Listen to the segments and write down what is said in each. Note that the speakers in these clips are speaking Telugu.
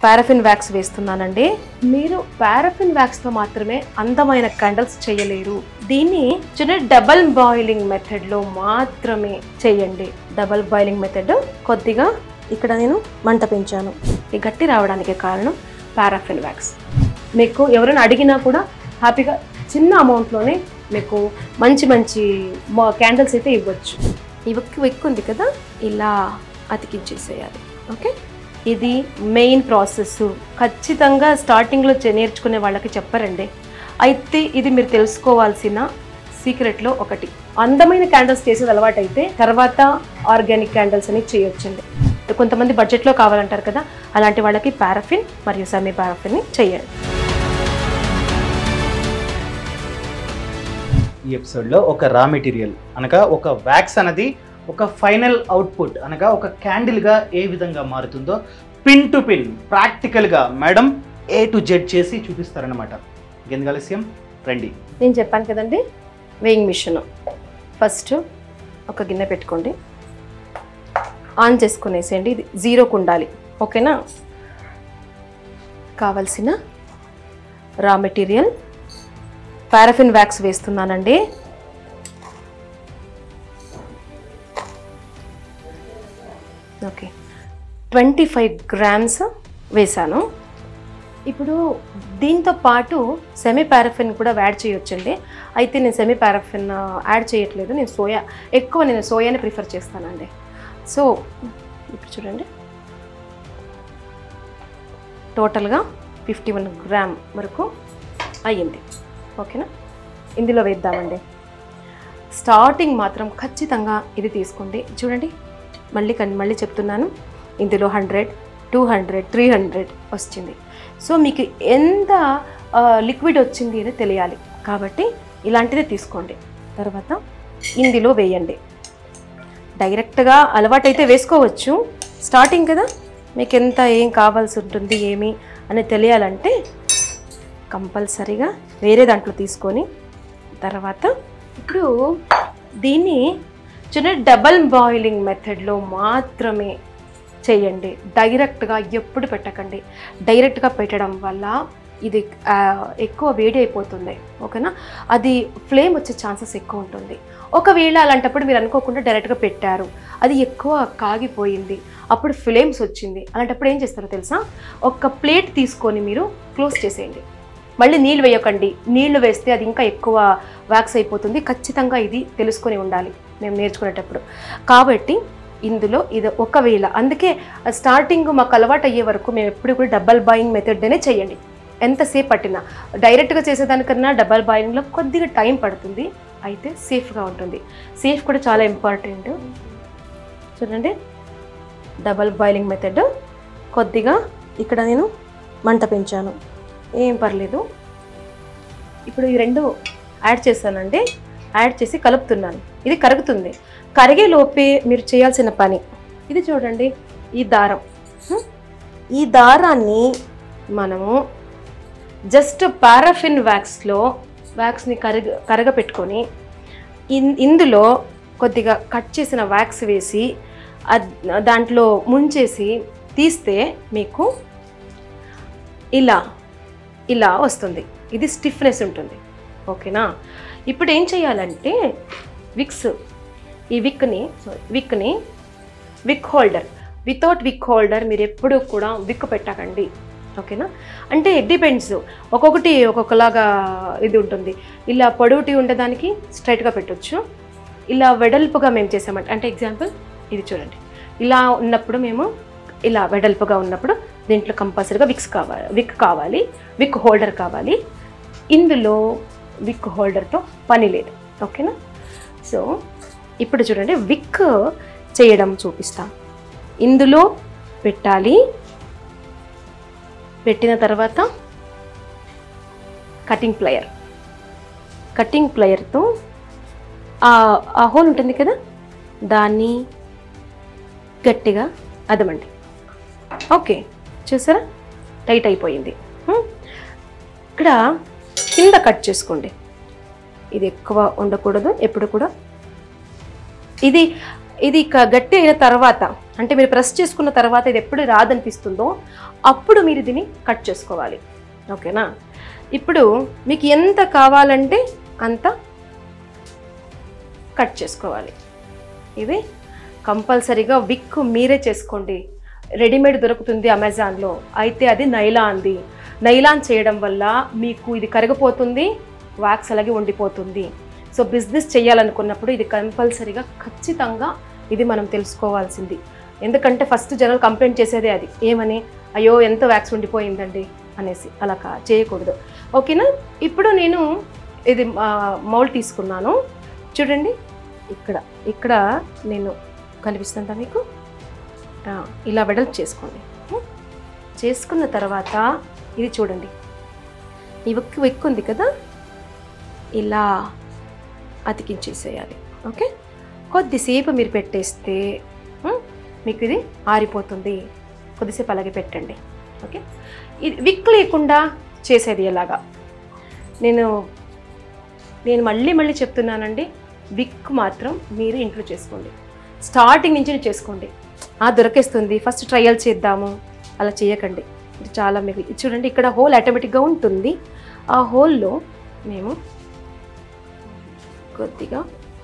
పారాఫిన్ వ్యాక్స్ వేస్తున్నానండి మీరు పారాఫిన్ వ్యాక్స్తో మాత్రమే అందమైన కండల్స్ చేయలేరు దీన్ని చిన్న డబల్ బాయిలింగ్ మెథడ్లో మాత్రమే చేయండి డబల్ బాయిలింగ్ మెథడ్ కొద్దిగా ఇక్కడ నేను మంట పెంచాను ఈ గట్టి రావడానికి కారణం పారాఫిన్ వ్యాక్స్ మీకు ఎవరైనా అడిగినా కూడా హ్యాపీగా చిన్న అమౌంట్లోనే మీకు మంచి మంచి క్యాండిల్స్ అయితే ఇవ్వచ్చు ఈ విక్కు విక్కు ఉంది కదా ఇలా అతికించేసేయాలి ఓకే ఇది మెయిన్ ప్రాసెస్ ఖచ్చితంగా స్టార్టింగ్లో చే- నేర్చుకునే వాళ్ళకి చెప్పరండి అయితే ఇది మీరు తెలుసుకోవాల్సిన సీక్రెట్లో ఒకటి అందమైన క్యాండిల్స్ చేసేది అలవాటైతే తర్వాత ఆర్గానిక్ క్యాండిల్స్ అని చేయొచ్చండి కొంతమంది బడ్జెట్లో కావాలంటారు కదా అలాంటి వాళ్ళకి పారాఫిన్ మరియు సెమీ పారాఫిన్ని చేయండి ఈ ఎపిసోడ్లో ఒక రా మెటీరియల్ అనగా ఒక వ్యాక్స్ అనేది ఒక ఫైనల్ అవుట్పుట్ అనగా ఒక క్యాండిల్గా ఏ విధంగా మారుతుందో పిన్ టు పిన్ ప్రాక్టికల్గా మేడం ఏ టు జెడ్ చేసి చూపిస్తారనమాట ఇంకెందుకు ఆలస్యం రండి నేను చెప్పాను కదండి వేయింగ్ మిషన్ ఫస్ట్ ఒక గిన్నె పెట్టుకోండి ఆన్ చేసుకునేసేయండి ఇది జీరోకు ఉండాలి ఓకేనా కావలసిన రా మెటీరియల్ పారాఫిన్ వ్యాక్స్ వేస్తున్నానండి ఓకే ట్వంటీ ఫైవ్ గ్రామ్స్ వేసాను ఇప్పుడు దీంతో పాటు సెమీ పారాఫిన్ కూడా యాడ్ చేయొచ్చండి అయితే నేను సెమీ పారాఫిన్ యాడ్ చేయట్లేదు నేను సోయా ఎక్కువ నేను సోయాని ప్రిఫర్ చేస్తానండి సో ఇప్పుడు చూడండి టోటల్గా ఫిఫ్టీ వన్ గ్రామ్ వరకు అయ్యింది ఓకేనా ఇందులో వేద్దామండి స్టార్టింగ్ మాత్రం ఖచ్చితంగా ఇది తీసుకోండి చూడండి మళ్ళీ కన్- మళ్ళీ చెప్తున్నాను ఇందులో hundred two hundred three hundred వచ్చింది సో మీకు ఎంత లిక్విడ్ వచ్చింది అని తెలియాలి కాబట్టి ఇలాంటిదే తీసుకోండి తర్వాత ఇందులో వేయండి డైరెక్ట్గా అలవాటైతే వేసుకోవచ్చు స్టార్టింగ్ కదా మీకు ఎంత ఏం కావాల్సి ఉంటుంది ఏమి అని తెలియాలంటే కంపల్సరీగా వేరే దాంట్లో తీసుకొని తర్వాత ఇప్పుడు దీన్ని చిన్న డబల్ బాయిలింగ్ మెథడ్లో మాత్రమే చేయండి డైరెక్ట్గా ఎప్పుడు పెట్టకండి డైరెక్ట్గా పెట్టడం వల్ల ఇది ఆ, ఎక్కువ వేడి అయిపోతుంది ఓకేనా అది ఫ్లేమ్ వచ్చే ఛాన్సెస్ ఎక్కువ ఉంటుంది ఒకవేళ అలాంటప్పుడు మీరు అనుకోకుండా డైరెక్ట్గా పెట్టారు అది ఎక్కువ కాగిపోయింది అప్పుడు ఫ్లేమ్స్ వచ్చింది అలాంటప్పుడు ఏం చేస్తారో తెలుసా ఒక ప్లేట్ తీసుకొని మీరు క్లోజ్ చేసేయండి మళ్ళీ నీళ్ళు వేయకండి నీళ్లు వేస్తే అది ఇంకా ఎక్కువ వ్యాక్స్ అయిపోతుంది ఖచ్చితంగా ఇది తెలుసుకొని ఉండాలి మేము నేర్చుకునేటప్పుడు కాబట్టి ఇందులో ఇది ఒకవేళ అందుకే స్టార్టింగ్ మాకు అలవాటు అయ్యే వరకు మేము ఎప్పుడు కూడా డబల్ బాయింగ్ మెథడ్నే చేయండి ఎంతసేపు పట్టినా డైరెక్ట్గా చేసేదానికన్నా డబల్ బాయింగ్లో కొద్దిగా టైం పడుతుంది అయితే సేఫ్గా ఉంటుంది సేఫ్ కూడా చాలా ఇంపార్టెంట్ చూడండి డబల్ బాయిలింగ్ మెథడ్ కొద్దిగా ఇక్కడ నేను మంట పెంచాను ఏం పర్లేదు ఇప్పుడు ఈ రెండు యాడ్ చేశానండి యాడ్ చేసి కలుపుతున్నాను ఇది కరుగుతుంది కరిగే లోపే మీరు చేయాల్సిన పని ఇది చూడండి ఈ దారం హ్మ్? ఈ దారాన్ని మనము జస్ట్ పారాఫిన్ వ్యాక్స్లో వ్యాక్స్ని కరగ కరగపెట్టుకొని ఇన్ ఇందులో కొద్దిగా కట్ చేసిన వ్యాక్స్ వేసి అద్- దాంట్లో ముంచేసి తీస్తే మీకు ఇలా ఇలా వస్తుంది ఇది స్టిఫ్నెస్ ఉంటుంది ఓకేనా ఇప్పుడు ఏం చేయాలంటే విక్స్ ఈ విక్ని సారీ విక్ని విక్ హోల్డర్ వితౌట్ విక్ హోల్డర్ మీరు ఎప్పుడూ కూడా విక్ పెట్టకండి ఓకేనా అంటే డిపెండ్స్ ఒక్కొక్కటి ఒక్కొక్కలాగా ఇది ఉంటుంది ఇలా పొడవుటి ఉండేదానికి స్ట్రైట్గా పెట్టొచ్చు ఇలా వెడల్పుగా మేము చేసామంటే అంటే ఎగ్జాంపుల్ ఇది చూడండి ఇలా ఉన్నప్పుడు మేము ఇలా వెడల్పుగా ఉన్నప్పుడు దీంట్లో కంపల్సరీగా విక్స్ కావాలి విక్ కావాలి విక్ హోల్డర్ కావాలి ఇందులో విక్ హోల్డర్తో పని లేదు ఓకేనా సో ఇప్పుడు చూడండి విక్ చేయడం చూపిస్తాం ఇందులో పెట్టాలి పెట్టిన తర్వాత కటింగ్ ప్లయర్ కటింగ్ ప్లయర్తో ఆ హోల్ ఉంటుంది కదా దాన్ని గట్టిగా అదమండి ఓకే చూసారా టైట్ అయిపోయింది హ్మ్? ఇక్కడ కింద కట్ చేసుకోండి ఇది ఎక్కువ ఉండకూడదు ఎప్పుడు కూడా ఇది ఇది క- గట్టి అయిన తర్వాత అంటే మీరు ప్రెస్ చేసుకున్న తర్వాత ఇది ఎప్పుడు రాదనిపిస్తుందో అప్పుడు మీరు దీన్ని కట్ చేసుకోవాలి ఓకేనా ఇప్పుడు మీకు ఎంత కావాలంటే అంత కట్ చేసుకోవాలి ఇది కంపల్సరీగా విక్ మీరే చేసుకోండి రెడీమేడ్ దొరుకుతుంది అమెజాన్లో అయితే అది నైలాన్ది నైలాన్ చేయడం వల్ల మీకు ఇది కరిగిపోతుంది వ్యాక్స్ అలాగే ఉండిపోతుంది సో బిజినెస్ చేయాలనుకున్నప్పుడు ఇది కంపల్సరీగా ఖచ్చితంగా ఇది మనం తెలుసుకోవాల్సింది ఎందుకంటే ఫస్ట్ జనాలు కంప్లైంట్ చేసేదే అది ఏమని అయ్యో ఎంత వ్యాక్స్ ఉండిపోయిందండి అనేసి అలా కా చేయకూడదు ఓకేనా ఇప్పుడు నేను ఇది మౌల్ తీసుకున్నాను చూడండి ఇక్కడ ఇక్కడ నేను కనిపిస్తుందా మీకు ఆ, ఇలా వెడల్పు చేసుకోండి ఉం? చేసుకున్న తర్వాత ఇది చూడండి ఈ వెక్కు వెక్కు ఉంది కదా ఇలా అతికించేసేయాలి ఓకే కొద్దిసేపు మీరు పెట్టేస్తే ఉం, మీకు ఇది ఆరిపోతుంది కొద్దిసేపు అలాగే పెట్టండి ఓకే ఇది విక్ లేకుండా చేసేది ఎలాగా నేను నేను మళ్ళీ మళ్ళీ చెప్తున్నానండి విక్ మాత్రం మీరు ఇంట్లో చేసుకోండి స్టార్టింగ్ నుంచి చేసుకోండి ఆ దొరికేస్తుంది ఫస్ట్ ట్రయల్ చేద్దాము అలా చేయకండి ఇది చాలా మీకు ఇది చూడండి ఇక్కడ హోల్ ఆటోమేటిక్గా ఉంటుంది ఆ హోల్లో మేము కొద్దిగా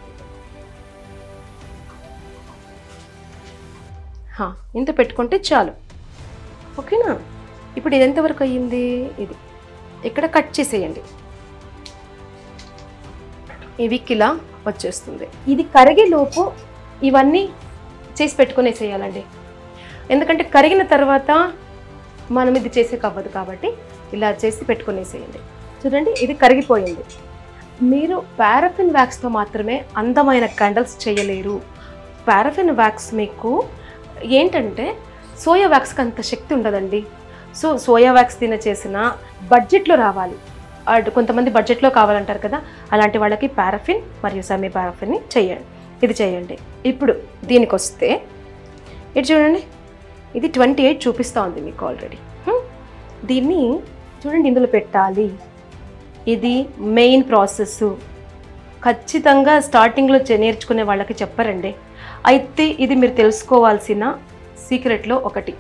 హా, ఇంత పెట్టుకుంటే చాలు ఓకేనా ఇప్పుడు ఇది ఎంతవరకు అయ్యింది ఇది ఇక్కడ కట్ చేసేయండి ఈ విక్ ఇలా వచ్చేస్తుంది ఇది కరిగే లోపు ఇవన్నీ చేసి పెట్టుకునేసేయాలండి ఎందుకంటే కరిగిన తర్వాత మనం ఇది చేసేకి అవ్వదు కాబట్టి ఇలా చేసి పెట్టుకునేసేయండి చూడండి ఇది కరిగిపోయింది మీరు పారఫిన్ వ్యాక్స్తో మాత్రమే అందమైన క్యాండిల్స్ చేయలేరు పారఫిన్ వ్యాక్స్ మీకు ఏంటంటే సోయా వ్యాక్స్కి అంత శక్తి ఉండదండి సో సోయా వ్యాక్స్ తిన చేసిన బడ్జెట్లో రావాలి అటు కొంతమంది బడ్జెట్లో కావాలంటారు కదా అలాంటి వాళ్ళకి పారఫిన్ మరియు సెమీ పారఫిన్ని చేయండి ఇది చేయండి ఇప్పుడు దీనికి వస్తే ఇటు చూడండి ఇది ట్వంటీ ఎయిట్ చూపిస్తూ ఉంది మీకు ఆల్రెడీ దీన్ని చూడండి ఇందులో పెట్టాలి ఇది మెయిన్ ప్రాసెస్ ఖచ్చితంగా స్టార్టింగ్లో చే- నేర్చుకునే వాళ్ళకి చెప్పరండి అయితే ఇది మీరు తెలుసుకోవాల్సిన సీక్రెట్లో ఒకటి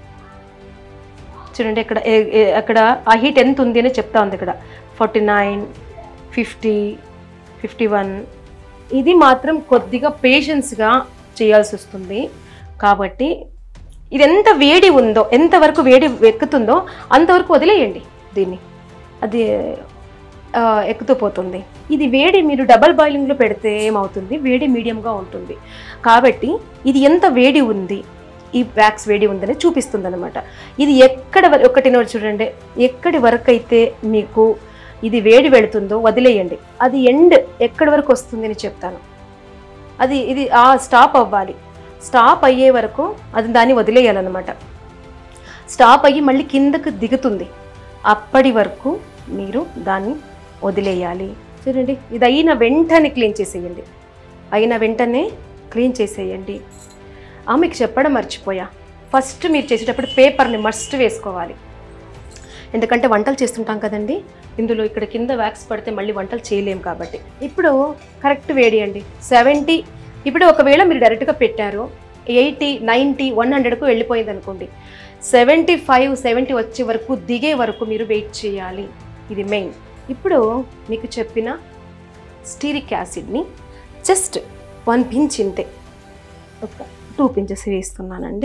చూడండి ఇక్కడ ఏ- ఏ- అక్కడ ఆ హీట్ ఎంత ఉంది అని చెప్తా ఉంది ఇక్కడ forty nine fifty fifty one ఇది మాత్రం కొద్దిగా పేషెన్స్గా చేయాల్సి వస్తుంది కాబట్టి ఇది ఎంత వేడి ఉందో ఎంతవరకు వేడి ఎక్కుతుందో అంతవరకు వదిలేయండి దీన్ని అది ఆ, ఎక్కుతూ పోతుంది ఇది వేడి మీరు డబల్ బాయిలింగ్లో పెడితే ఏమవుతుంది వేడి మీడియంగా ఉంటుంది కాబట్టి ఇది ఎంత వేడి ఉంది ఈ వ్యాక్స్ వేడి ఉందని చూపిస్తుంది అనమాట ఇది ఎక్కడ వర- ఒకటి నోటి చూడండి ఎక్కడి వరకు అయితే మీకు ఇది వేడి వెళుతుందో వదిలేయండి అది ఎండ్ ఎక్కడి వరకు వస్తుంది అని చెప్తాను అది ఇది ఆ స్టాప్ అవ్వాలి స్టాప్ అయ్యే వరకు అది దాన్ని వదిలేయాలన్నమాట స్టాప్ అయ్యి మళ్ళీ కిందకు దిగుతుంది అప్పటి వరకు మీరు దాన్ని వదిలేయాలి చూడండి ఇది అయిన వెంటనే క్లీన్ చేసేయండి అయిన వెంటనే క్లీన్ చేసేయండి ఆ మీకు చెప్పడం మర్చిపోయా ఫస్ట్ మీరు చేసేటప్పుడు పేపర్ని మస్ట్ వేసుకోవాలి ఎందుకంటే వంటలు చేస్తుంటాం కదండి ఇందులో ఇక్కడ కింద వ్యాక్స్ పడితే మళ్ళీ వంటలు చేయలేం కాబట్టి ఇప్పుడు కరెక్ట్ వేడి అండి సెవెంటీ ఇప్పుడు ఒకవేళ మీరు డైరెక్ట్గా పెట్టారు ఎయిటీ నైంటీ వన్ హండ్రెడ్కు వెళ్ళిపోయింది అనుకోండి సెవెంటీ ఫైవ్ సెవెంటీ వచ్చే వరకు దిగే వరకు మీరు వెయిట్ చేయాలి ఇది మెయిన్ ఇప్పుడు మీకు చెప్పిన స్టీరిక్ యాసిడ్ని జస్ట్ వన్ పించ్ ఇంతే ఒక టూ పించెస్ వేస్తున్నానండి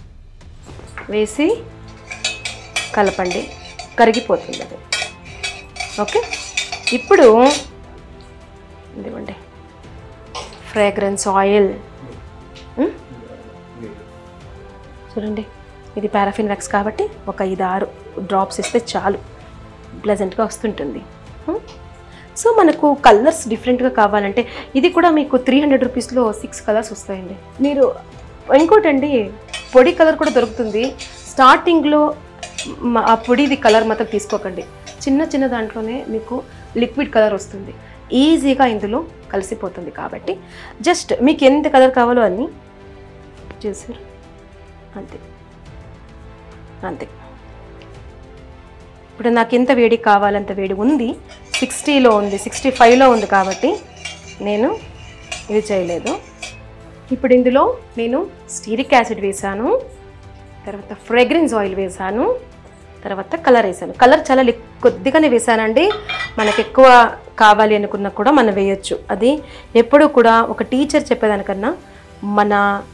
వేసి కలపండి కరిగిపోతుంది అది ఓకే ఇప్పుడు ఇదిగోండి ఫ్రేగ్రెన్స్ ఆయిల్ చూడండి ఇది పారాఫిన్ వ్యాక్స్ కాబట్టి ఒక ఐదు ఆరు డ్రాప్స్ ఇస్తే చాలు ప్లెజెంట్గా వస్తుంటుంది Hmm? సో మనకు కలర్స్ డిఫరెంట్గా కావాలంటే ఇది కూడా మీకు త్రీ హండ్రెడ్ రూపీస్లో సిక్స్ కలర్స్ వస్తాయండి మీరు ఇంకోటండి పొడి కలర్ కూడా దొరుకుతుంది స్టార్టింగ్లో మ- ఆ పొడిది కలర్ మాత్రం తీసుకోకండి చిన్న చిన్న దాంట్లోనే మీకు లిక్విడ్ కలర్ వస్తుంది ఈజీగా ఇందులో కలిసిపోతుంది కాబట్టి జస్ట్ మీకు ఎంత కలర్ కావాలో అన్నీ చూసారు అంతే అంతే ఇప్పుడు నాకు ఎంత వేడి కావాలంత వేడి ఉంది సిక్స్టీలో ఉంది సిక్స్టీ ఫైవ్లో ఉంది కాబట్టి నేను ఇది చేయలేదు ఇప్పుడు ఇందులో నేను స్టీరిక్ యాసిడ్ వేసాను తర్వాత ఫ్రేగ్రెన్స్ ఆయిల్ వేసాను తర్వాత కలర్ వేసాను కలర్ చాలా లిక్- కొద్దిగానే వేసానండి మనకు ఎక్కువ కావాలి అనుకున్నా కూడా మనం వేయొచ్చు అది ఎప్పుడు కూడా ఒక టీచర్ చెప్పేదానికన్నా మన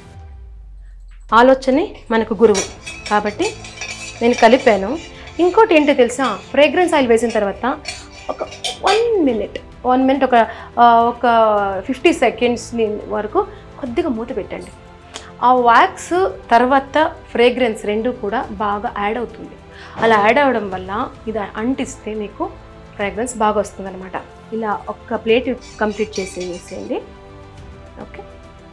ఆలోచనే మనకు గురువు కాబట్టి నేను కలిపాను ఇంకోటి ఏంటో తెలుసా ఫ్రేగ్రెన్స్ ఆయిల్ వేసిన తర్వాత ఒక వన్ మినిట్ వన్ మినిట్ ఒక ఆ, ఒక ఫిఫ్టీ సెకండ్స్ వరకు కొద్దిగా మూత పెట్టండి ఆ వ్యాక్స్ తర్వాత ఫ్రేగ్రెన్స్ రెండు కూడా బాగా యాడ్ అవుతుంది అలా యాడ్ అవ్వడం వల్ల ఇది అంటిస్తే మీకు ఫ్రేగ్రెన్స్ బాగా వస్తుంది అనమాట ఇలా ఒక్క ప్లేట్ కంప్లీట్ చేసి వేసేయండి ఓకే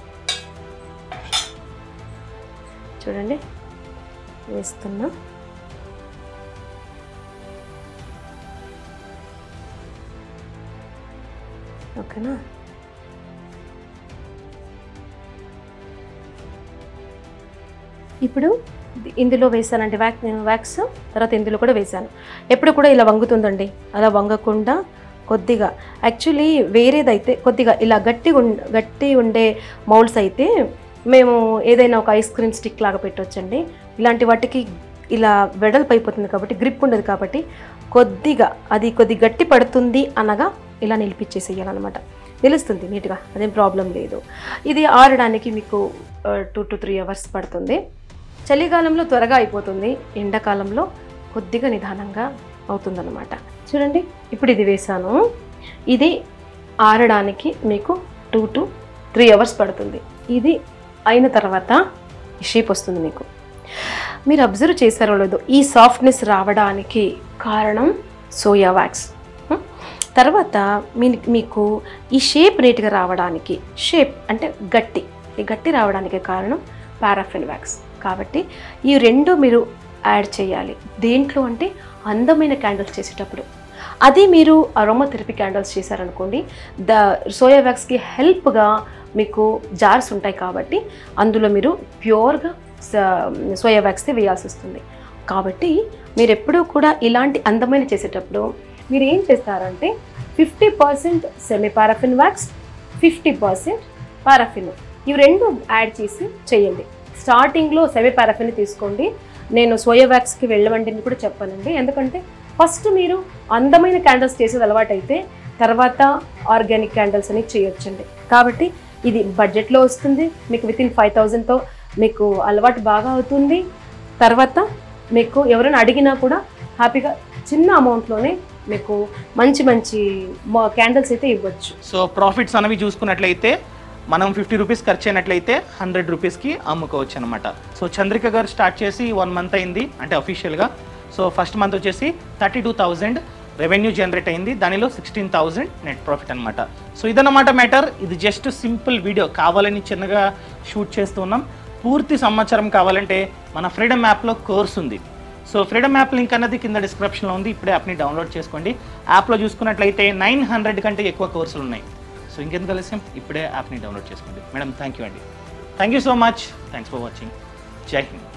చూడండి వేస్తున్నా ఓకేనా ఇప్పుడు ఇది- ఇందులో వేసానండి వ్యాక్ వ్యాక్స్ తర్వాత ఇందులో కూడా వేసాను ఎప్పుడు కూడా ఇలా వంగుతుందండి అలా వంగకుండా కొద్దిగా యాక్చువల్లీ వేరేదైతే కొద్దిగా ఇలా గట్టి ఉం గట్టి ఉండే మౌల్డ్స్ అయితే మేము ఏదైనా ఒక ఐస్ క్రీమ్ స్టిక్ లాగా పెట్టొచ్చండి ఇలాంటి వాటికి ఇలా వెడల్పు అయిపోతుంది కాబట్టి గ్రిప్ ఉండదు కాబట్టి కొద్దిగా అది కొద్ది గట్టి పడుతుంది అనగా ఇలా నిలిపించేసేయాలన్నమాట నిలుస్తుంది నీట్గా అదేం ప్రాబ్లం లేదు ఇది ఆరడానికి మీకు టూ టు త్రీ అవర్స్ పడుతుంది చలికాలంలో త్వరగా అయిపోతుంది ఎండాకాలంలో కొద్దిగా నిదానంగా అవుతుందన్నమాట చూడండి ఇప్పుడు ఇది వేసాను ఇది ఆరడానికి మీకు టూ టు త్రీ అవర్స్ పడుతుంది ఇది అయిన తర్వాత ఈ షేప్ వస్తుంది మీకు మీరు అబ్జర్వ్ చేశారో లేదో ఈ సాఫ్ట్నెస్ రావడానికి కారణం సోయా వ్యాక్స్ హ్మ్? తర్వాత మీ మీకు ఈ షేప్ నీట్గా రావడానికి షేప్ అంటే గట్టి ఈ గట్టి రావడానికి కారణం పారాఫిన్ వ్యాక్స్ కాబట్టి ఈ రెండు మీరు యాడ్ చేయాలి దేంట్లో అంటే అందమైన క్యాండిల్స్ చేసేటప్పుడు అది మీరు అరోమా థెరపీ క్యాండిల్స్ చేశారనుకోండి ద సోయా వ్యాక్స్కి హెల్ప్గా మీకు జార్స్ ఉంటాయి కాబట్టి అందులో మీరు ప్యూర్గా సోయా వ్యాక్స్తే వేయాల్సి వస్తుంది కాబట్టి మీరు ఎప్పుడూ కూడా ఇలాంటి అందమైన చేసేటప్పుడు మీరు ఏం చేస్తారంటే fifty percent semi paraffin wax fifty percent paraffin ఇవి రెండు యాడ్ చేసి చేయండి స్టార్టింగ్లో సెమీ పారాఫిన్ తీసుకోండి నేను సోయా వ్యాక్స్కి వెళ్ళమండి అని కూడా చెప్పానండి ఎందుకంటే ఫస్ట్ మీరు అందమైన క్యాండిల్స్ చేసేది అలవాటైతే తర్వాత ఆర్గానిక్ క్యాండిల్స్ అని చేయొచ్చండి కాబట్టి ఇది బడ్జెట్లో వస్తుంది మీకు విత్ ఇన్ ఫైవ్ థౌజండ్తో మీకు అలవాటు బాగా అవుతుంది తర్వాత మీకు ఎవరైనా అడిగినా కూడా హ్యాపీగా చిన్న అమౌంట్లోనే మీకు మంచి మంచి క్యాండిల్స్ అయితే ఇవ్వచ్చు సో ప్రాఫిట్స్ అనేవి చూసుకున్నట్లయితే మనం ఫిఫ్టీ రూపీస్ ఖర్చు అయినట్లయితే హండ్రెడ్ రూపీస్కి అమ్ముకోవచ్చు అనమాట సో చంద్రిక గారు స్టార్ట్ చేసి వన్ మంత్ అయింది అంటే అఫీషియల్గా సో ఫస్ట్ మంత్ వచ్చేసి thirty two thousand revenue generate అయింది దానిలో సిక్స్టీన్ థౌజండ్ నెట్ ప్రాఫిట్ అనమాట సో ఇదన్నమాట మ్యాటర్ ఇది జస్ట్ సింపుల్ వీడియో కావాలని చిన్నగా షూట్ చేస్తూ ఉన్నాం పూర్తి సమాచారం కావాలంటే మన ఫ్రీడమ్ యాప్లో కోర్స్ ఉంది సో ఫ్రీడమ్ యాప్ లింక్ అన్నది కింద డిస్క్రిప్షన్లో ఉంది ఇప్పుడే యాప్ని డౌన్లోడ్ చేసుకోండి యాప్లో చూసుకున్నట్లయితే నైన్ హండ్రెడ్ కంటే ఎక్కువ కోర్సులు ఉన్నాయి సో ఇంకెందుకు ఆలస్యం ఇప్పుడే యాప్ని డౌన్లోడ్ చేసుకోండి మేడం థ్యాంక్ యూ అండి thank you so much thanks for watching జై హింద్